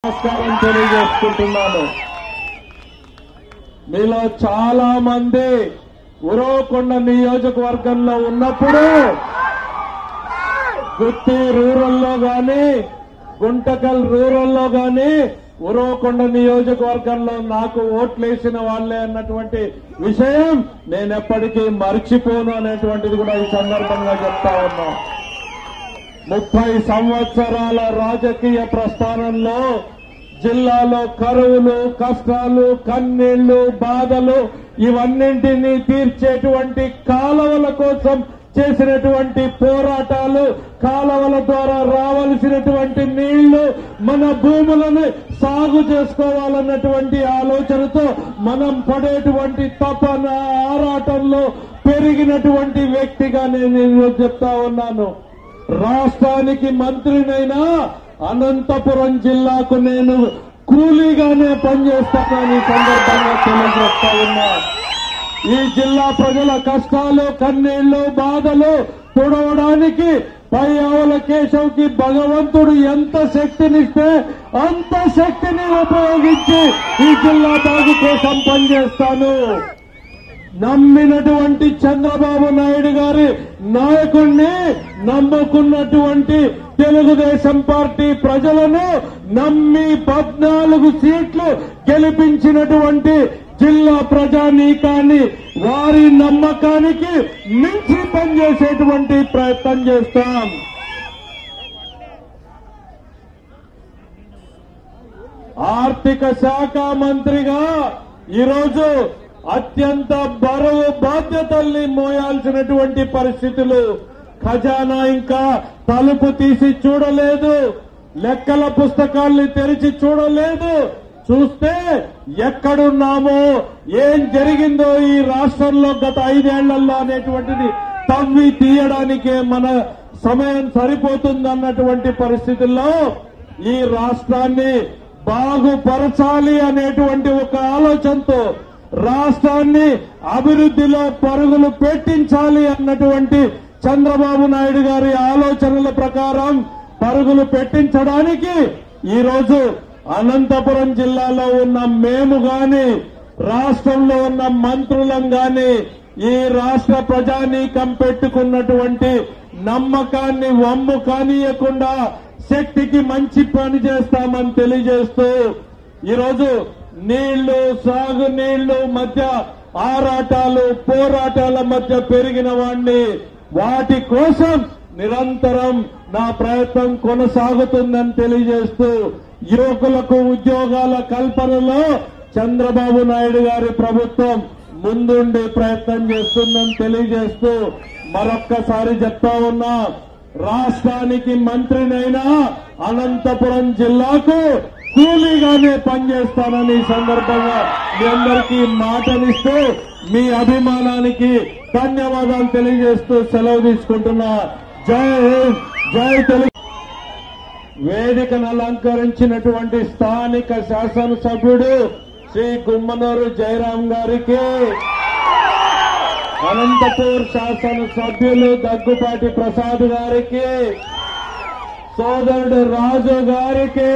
నమస్కారం తెలియజేసుకుంటున్నాను మీలో చాలా మంది ఉరవకొండ నియోజకవర్గంలో ఉన్నప్పుడు గుత్తి రూరల్లో గాని గుంటకల్ రూరల్లో గాని ఉరవకొండ నియోజకవర్గంలో నాకు ఓట్లేసిన వాళ్ళే అన్నటువంటి విషయం నేను ఎప్పటికీ మర్చిపోను అనేటువంటిది కూడా ఈ సందర్భంగా చెప్తా ఉన్నా ముప్పై సంవత్సరాల రాజకీయ ప్రస్థానంలో జిల్లాలో కరువులు కష్టాలు కన్నీళ్లు బాధలు ఇవన్నింటినీ తీర్చేటువంటి కాలువల కోసం చేసినటువంటి పోరాటాలు కాలువల ద్వారా రావలసినటువంటి నీళ్లు మన భూములను సాగు చేసుకోవాలన్నటువంటి ఆలోచనతో మనం పడేటువంటి తపన ఆరాటంలో పెరిగినటువంటి వ్యక్తిగా నేను ఈరోజు చెప్తా ఉన్నాను రాష్ట్రానికి మంత్రినైనా అనంతపురం జిల్లాకు నేను కూలీగానే పనిచేస్తానని ఈ సందర్భంగా తెలియజేస్తా ఉన్నా ఈ జిల్లా ప్రజల కష్టాలు కన్నీళ్లు బాధలు తుడవడానికి పై ఆవుల కేశవ్కి భగవంతుడు ఎంత శక్తినిస్తే అంత శక్తిని ఉపయోగించి ఈ జిల్లా బాగు కోసం పనిచేస్తాను నమ్మినటువంటి చంద్రబాబు నాయుడు గారి నాయకుణ్ణి నమ్ముకున్నటువంటి తెలుగుదేశం పార్టీ ప్రజలను నమ్మి పద్నాలుగు సీట్లు గెలిపించినటువంటి జిల్లా ప్రజానీకాన్ని వారి నమ్మకానికి మించి పనిచేసేటువంటి ప్రయత్నం చేస్తాం ఆర్థిక శాఖ మంత్రిగా ఈరోజు అత్యంత బరువు బాధ్యతల్ని మోయాల్సినటువంటి పరిస్థితులు ఖజానా ఇంకా తలుపు తీసి చూడలేదు లెక్కల పుస్తకాల్ని తెరిచి చూడలేదు చూస్తే ఎక్కడున్నామో ఏం జరిగిందో ఈ రాష్ట్రంలో గత ఐదేళ్లలో అనేటువంటిది తవ్వి తీయడానికే మన సమయం సరిపోతుందన్నటువంటి పరిస్థితుల్లో ఈ రాష్ట్రాన్ని బాగుపరచాలి అనేటువంటి ఒక ఆలోచనతో రాష్ట్రాన్ని అభివృద్ధిలో పరుగులు పెట్టించాలి అన్నటువంటి చంద్రబాబు నాయుడు గారి ఆలోచనల ప్రకారం పరుగులు పెట్టించడానికి ఈరోజు అనంతపురం జిల్లాలో ఉన్న మేము గాని రాష్ట్రంలో ఉన్న మంత్రులం గాని ఈ రాష్ట్ర ప్రజానీకం పెట్టుకున్నటువంటి నమ్మకాన్ని వమ్ము కానీయకుండా శక్తికి మంచి పని చేస్తామని తెలియజేస్తూ ఈరోజు నీళ్లు సాగు నీళ్లు మధ్య ఆరాటాలు పోరాటాల మధ్య పెరిగిన వాణ్ణి వాటి కోసం నిరంతరం నా ప్రయత్నం కొనసాగుతుందని తెలియజేస్తూ యువకులకు ఉద్యోగాల కల్పనలో చంద్రబాబు నాయుడు గారి ప్రభుత్వం ముందుండి ప్రయత్నం చేస్తుందని తెలియజేస్తూ మరొక్కసారి చెప్తా ఉన్నా రాష్ట్రానికి మంత్రినైనా అనంతపురం జిల్లాకు కూలీగానే పనిచేస్తానని ఈ సందర్భంగా మీ అందరికీ మాటనిస్తూ మీ అభిమానానికి ధన్యవాదాలు తెలియజేస్తూ సెలవు తీసుకుంటున్నా జై హింద్ జై తెలుగు వేదికను అలంకరించినటువంటి స్థానిక శాసనసభ్యుడు శ్రీ గుమ్మనూరు జయరాం గారికి అనంతపూర్ శాసన సభ్యులు దగ్గుపాటి ప్రసాద్ గారికి సోదరుడు రాజు గారికి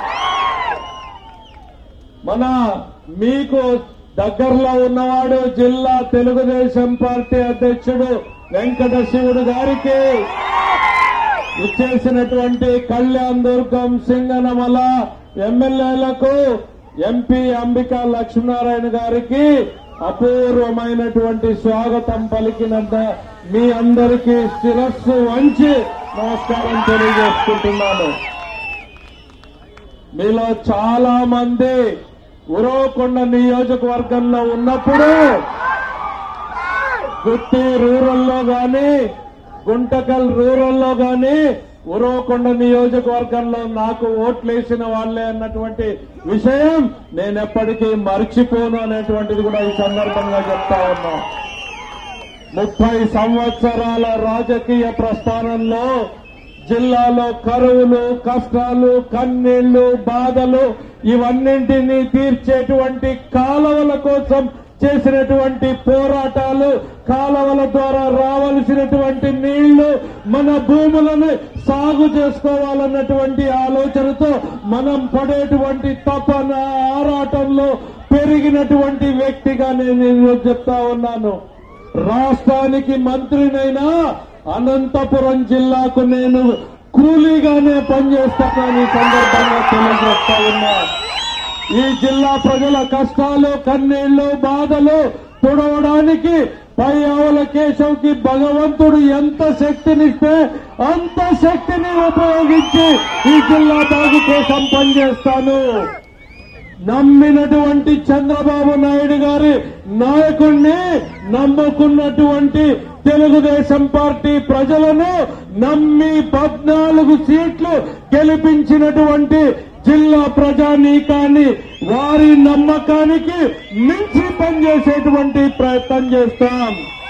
మన మీకు దగ్గరలో ఉన్నవాడు జిల్లా తెలుగుదేశం పార్టీ అధ్యక్షుడు వెంకట శివుడు గారికి ఇచ్చేసినటువంటి కళ్యాణ్ దుర్గం సింగనమల ఎమ్మెల్యేలకు ఎంపీ అంబికా లక్ష్మీనారాయణ గారికి అపూర్వమైనటువంటి స్వాగతం పలికినంత మీ అందరికీ శిరస్సు వంచి నమస్కారం తెలియజేసుకుంటున్నాను మీలో చాలా మంది ఉరవకొండ నియోజకవర్గంలో ఉన్నప్పుడు గుత్తి రూరల్లో గాని గుంటకల్ రూరల్లో గాని ఉరవకొండ నియోజకవర్గంలో నాకు ఓట్లేసిన వాళ్ళే అన్నటువంటి విషయం నేను ఎప్పటికీ మర్చిపోను అనేటువంటిది కూడా ఈ సందర్భంగా చెప్తా ఉన్నా ముప్పై సంవత్సరాల రాజకీయ ప్రస్థానంలో జిల్లాలో కరువులు కష్టాలు కన్నీళ్లు బాధలు ఇవన్నింటినీ తీర్చేటువంటి కాలువల కోసం చేసినటువంటి పోరాటాలు కాలవల ద్వారా రావలసినటువంటి నీళ్లు మన భూములను సాగు చేసుకోవాలన్నటువంటి ఆలోచనతో మనం పడేటువంటి తపన ఆరాటంలో పెరిగినటువంటి వ్యక్తిగా నేను ఈరోజు చెప్తా ఉన్నాను రాష్ట్రానికి మంత్రినైనా అనంతపురం జిల్లాకు నేను కూలీగానే పనిచేస్తానని ఈ సందర్భంగా తెలియజేస్తా ఉన్నా ఈ జిల్లా ప్రజల కష్టాలు కన్నీళ్లు బాధలు తుడవడానికి పై ఆవుల కేశవ్కి భగవంతుడు ఎంత శక్తినిస్తే అంత శక్తిని ఉపయోగించి ఈ జిల్లా బాగు కోసం పనిచేస్తాను నమ్మినటువంటి చంద్రబాబు నాయుడు గారి నాయకుణ్ణి నమ్ముకున్నటువంటి తెలుగుదేశం పార్టీ ప్రజలను నమ్మి పద్నాలుగు సీట్లు గెలిపించినటువంటి జిల్లా ప్రజానీకాన్ని వారి నమ్మకానికి మించి పనిచేసేటువంటి ప్రయత్నం చేస్తాం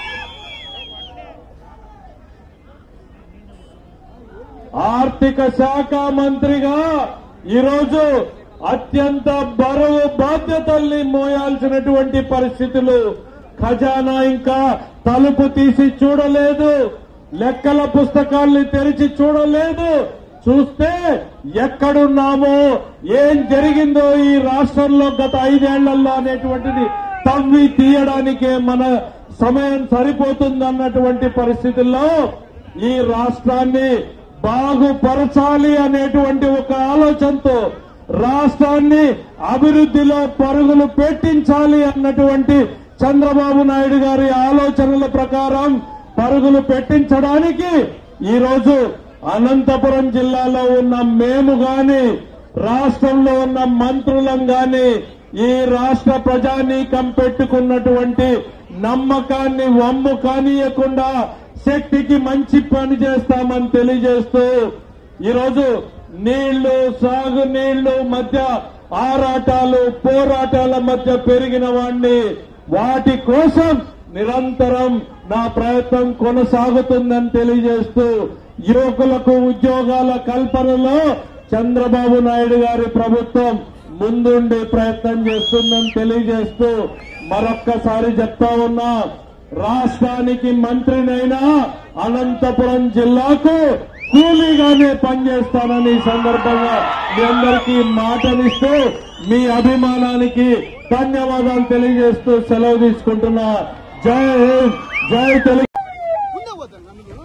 ఆర్థిక శాఖ మంత్రిగా ఈరోజు అత్యంత బరువు బాధ్యతల్ని మోయాల్సినటువంటి పరిస్థితులు ఖజానా ఇంకా తలుపు తీసి చూడలేదు లెక్కల పుస్తకాల్ని తెరిచి చూడలేదు చూస్తే ఎక్కడున్నామో ఏం జరిగిందో ఈ రాష్ట్రంలో గత ఐదేళ్లలో అనేటువంటిది తవ్వి తీయడానికే మన సమయం సరిపోతుందన్నటువంటి పరిస్థితుల్లో ఈ రాష్ట్రాన్ని బాగుపరచాలి అనేటువంటి ఒక ఆలోచనతో రాష్ట్రాన్ని అభివృద్ధిలో పరుగులు పెట్టించాలి అన్నటువంటి చంద్రబాబు నాయుడు గారి ఆలోచనల ప్రకారం పరుగులు పెట్టించడానికి ఈరోజు అనంతపురం జిల్లాలో ఉన్న మేము గాని రాష్ట్రంలో ఉన్న మంత్రులం గాని ఈ రాష్ట్ర ప్రజానీకం పెట్టుకున్నటువంటి నమ్మకాన్ని వమ్ము కానీయకుండా శక్తికి మంచి పని చేస్తామని తెలియజేస్తూ ఈరోజు నీళ్లు సాగు నీళ్లు మధ్య ఆరాటాలు పోరాటాల మధ్య పెరిగిన వాణ్ణి వాటి కోసం నిరంతరం నా ప్రయత్నం కొనసాగుతుందని తెలియజేస్తూ యువకులకు ఉద్యోగాల కల్పనలో చంద్రబాబు నాయుడు గారి ప్రభుత్వం ముందుండి ప్రయత్నం చేస్తుందని తెలియజేస్తూ మరొక్కసారి చెప్తా ఉన్నా రాష్ట్రానికి మంత్రినైనా అనంతపురం జిల్లాకు కూలీగానే పనిచేస్తానని ఈ సందర్భంగా మీ అందరికీ మాటనిస్తూ మీ అభిమానానికి ధన్యవాదాలు తెలియజేస్తూ సెలవు తీసుకుంటున్నా జై హింద్ జై తెలుగు ಮುಂದೆ ಹೋದಲ್ಲ ನಮಗೆ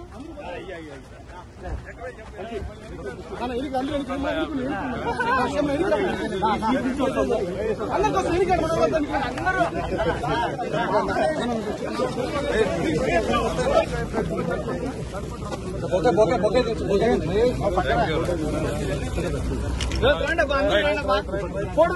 ನಾನು ಎಲ್ಲಿಗೆ ಅಂದ್ರೆ ಎಲ್ಲಿಗೆ ಇಲ್ಲ, ಎಲ್ಲಿಗೆ ಇಲ್ಲ, ಎಲ್ಲಿಗೆ ಇಲ್ಲ. ಅನ್ನಕ್ಕೋಸ್ಕರ ಎಲ್ಲಿಗೆ ಮಾಡೋದು ಅಂತ ಅನ್ಕೊಂಡು ಎಲ್ಲರೂ ಫೋಟೋ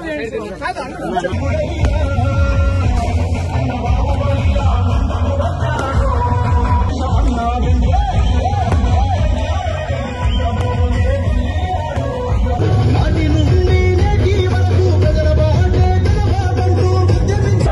నాటి నుండి నేటి వరకు ప్రజల బాటే జనవాదంటూ ఉద్యమించ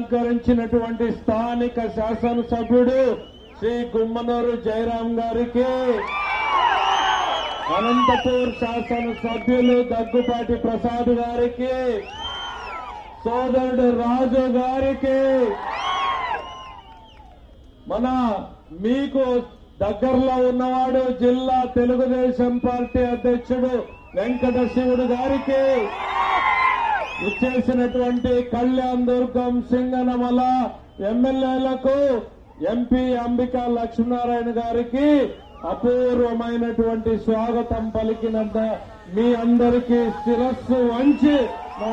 అలంకరించినటువంటి స్థానిక శాసనసభ్యుడు శ్రీ గుమ్మనూరు జయరాం గారికి అనంతపూర్ శాసనసభ్యులు దగ్గుపాటి ప్రసాద్ గారికి సోదరుడు రాజు గారికి మన మీకు దగ్గరలో ఉన్నవాడు జిల్లా తెలుగుదేశం పార్టీ అధ్యక్షుడు వెంకట శివుడు గారికి ఇచ్చేసినటువంటి కళ్యాణ్ దుర్గం సింగనమల ఎమ్మెల్యేలకు ఎంపీ అంబికా లక్ష్మీనారాయణ గారికి అపూర్వమైనటువంటి స్వాగతం పలికినంత మీ అందరికీ శిరస్సు వంచి